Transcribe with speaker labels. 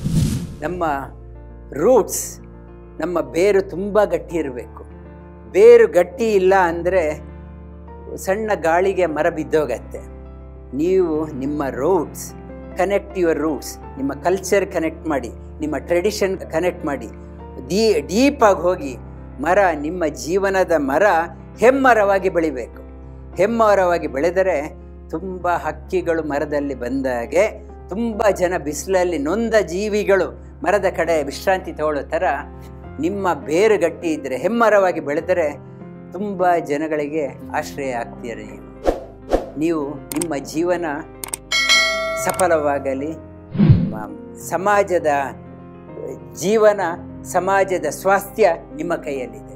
Speaker 1: ನಮ್ಮ ರೂಟ್ಸ್ ನಮ್ಮ ಬೇರು ತುಂಬ ಗಟ್ಟಿ ಇರಬೇಕು ಬೇರು ಗಟ್ಟಿ ಇಲ್ಲ ಅಂದರೆ ಸಣ್ಣ ಗಾಳಿಗೆ ಮರ ಬಿದ್ದೋಗತ್ತೆ ನೀವು ನಿಮ್ಮ ರೂಟ್ಸ್ ಕನೆಕ್ಟ್ ಯುವರ್ ರೂಟ್ಸ್ ನಿಮ್ಮ ಕಲ್ಚರ್ ಕನೆಕ್ಟ್ ಮಾಡಿ ನಿಮ್ಮ ಟ್ರೆಡಿಷನ್ ಕನೆಕ್ಟ್ ಮಾಡಿ ಡೀ ಡೀಪಾಗಿ ಹೋಗಿ ಮರ ನಿಮ್ಮ ಜೀವನದ ಮರ ಹೆಮ್ಮರವಾಗಿ ಬೆಳಿಬೇಕು ಹೆಮ್ಮರವಾಗಿ ಬೆಳೆದರೆ ತುಂಬ ಹಕ್ಕಿಗಳು ಮರದಲ್ಲಿ ಬಂದಾಗೆ ತುಂಬ ಜನ ಬಿಸಿಲಲ್ಲಿ ನೊಂದ ಜೀವಿಗಳು ಮರದ ಕಡೆ ವಿಶ್ರಾಂತಿ ತಗೊಳ್ಳೋ ಥರ ನಿಮ್ಮ ಬೇರು ಗಟ್ಟಿ ಇದ್ದರೆ ಹೆಮ್ಮರವಾಗಿ ಬೆಳೆದರೆ ತುಂಬ ಜನಗಳಿಗೆ ಆಶ್ರಯ ಆಗ್ತೀರಿ ನೀವು ನೀವು ನಿಮ್ಮ ಜೀವನ ಸಫಲವಾಗಲಿ ಮ- ಸಮಾಜದ ಜೀವನ ಸಮಾಜದ ಸ್ವಾಸ್ಥ್ಯ ನಿಮ್ಮ ಕೈಯಲ್ಲಿದೆ